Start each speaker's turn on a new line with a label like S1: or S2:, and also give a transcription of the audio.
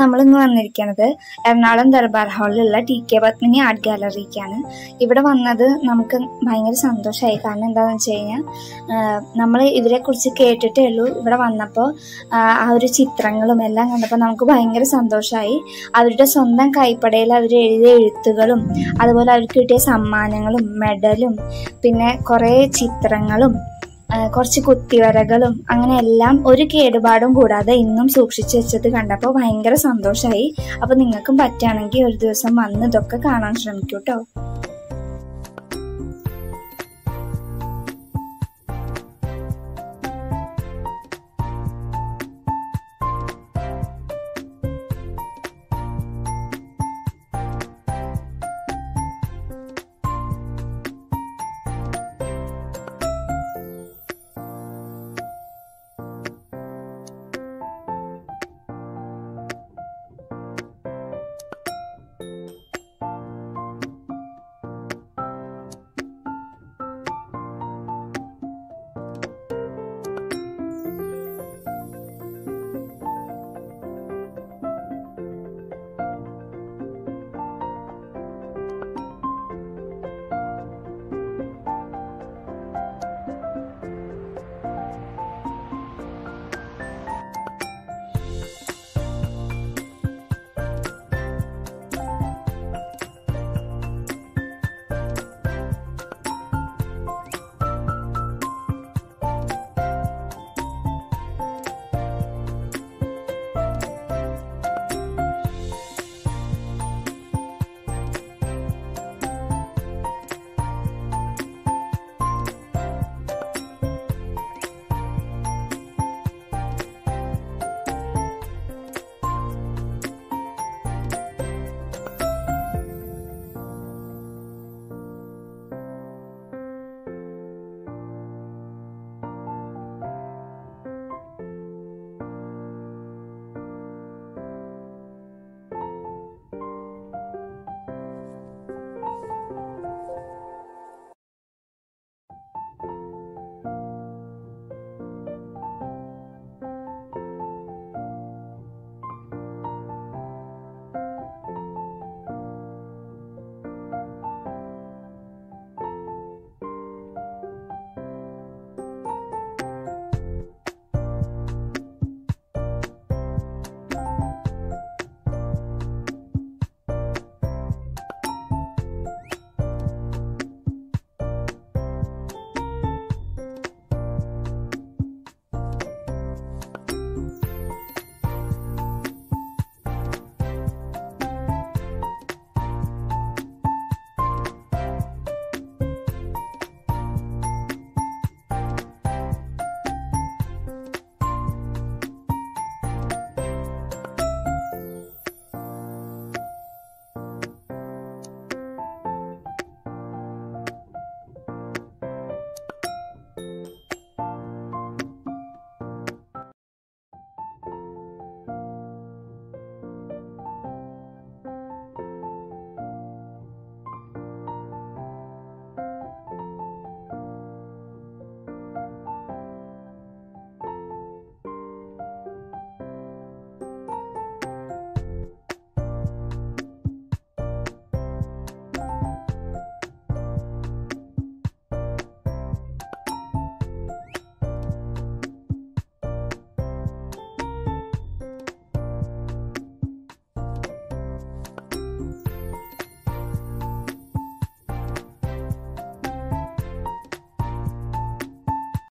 S1: നമ്മൾ ഇന്ന് വന്നിരിക്കുന്നത് എറണാകുളം ദർബാർ ഹാളിലുള്ള ടി കെ പത്മിനി ആർട്ട് ഗാലറിക്കാണ് ഇവിടെ വന്നത് നമുക്ക് ഭയങ്കര സന്തോഷമായി കാരണം എന്താണെന്ന് വെച്ച് കഴിഞ്ഞാൽ നമ്മൾ ഇവരെക്കുറിച്ച് കേട്ടിട്ടേ ഉള്ളൂ ഇവിടെ വന്നപ്പോൾ ആ ഒരു ചിത്രങ്ങളും എല്ലാം കണ്ടപ്പോൾ നമുക്ക് ഭയങ്കര സന്തോഷമായി അവരുടെ സ്വന്തം കൈപ്പടയിൽ അവർ എഴുതിയ എഴുത്തുകളും അതുപോലെ അവർക്ക് കിട്ടിയ സമ്മാനങ്ങളും മെഡലും പിന്നെ കുറേ ചിത്രങ്ങളും ആ, കുറച്ച് കുത്തിവരകളും അങ്ങനെ എല്ലാം ഒരു കേടുപാടും കൂടാതെ ഇന്നും സൂക്ഷിച്ചു വെച്ചത് കണ്ടപ്പോൾ ഭയങ്കര സന്തോഷമായി അപ്പോൾ നിങ്ങൾക്കും പറ്റുകയാണെങ്കിൽ ഒരു ദിവസം വന്ന് ഇതൊക്കെ കാണാൻ ശ്രമിക്കൂ കേട്ടോ